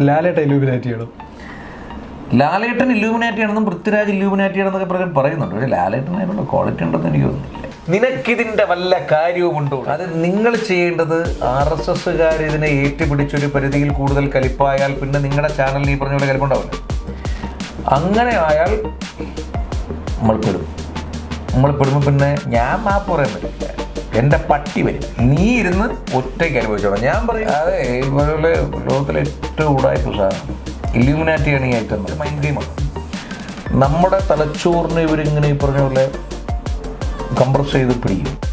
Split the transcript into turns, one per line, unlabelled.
ലാലേട്ട ഇലൂമിനേറ്റ് ചെയ്യണം
ലാലേട്ടൻ ഇല്ലൂമിനാറ്റി ആണെന്നും പൃഥ്വിരാജ് ഇല്ലൂമിനാറ്റി ആണെന്നൊക്കെ പറഞ്ഞ് പറയുന്നുണ്ട് പക്ഷേ ലാലേട്ടൻ അതിനുള്ള ക്വാളിറ്റി ഉണ്ടെന്ന് എനിക്ക് തോന്നുന്നില്ല നിനക്കിതിന്റെ വല്ല കാര്യവുമുണ്ടോ അത് നിങ്ങൾ ചെയ്യേണ്ടത് ആർ എസ് എസ്സുകാർ ഇതിനെ ഏറ്റുപിടിച്ചൊരു പരിധിയിൽ കൂടുതൽ കലിപ്പായാൽ പിന്നെ നിങ്ങളുടെ ചാനലിന് ഈ പറഞ്ഞ പോലെ കലിപ്പുണ്ടാവില്ല അങ്ങനെ ആയാൽ നമ്മൾ പെടും നമ്മൾ പെടുമ്പോൾ പിന്നെ ഞാൻ മാപ്പ് പറയാൻ പറ്റില്ല എൻ്റെ പട്ടി വരും നീ ഇരുന്ന് ഒറ്റയ്ക്ക് അനുഭവിച്ചോളാം ഞാൻ പറയും അതെ ഇതുപോലെ ലോകത്തിലെ ഏറ്റവും ഉടായ്പ സാധനം ഇല്യൂമിനാറ്റിയാണ് ഈ ഐറ്റം മൈൻഡ് ഗെയിമാണ് നമ്മുടെ തലച്ചോറിനെ ഇവരിങ്ങനെ ഈ പറഞ്ഞ പോലെ കംപ്രസ് ചെയ്ത് പിടിക്കും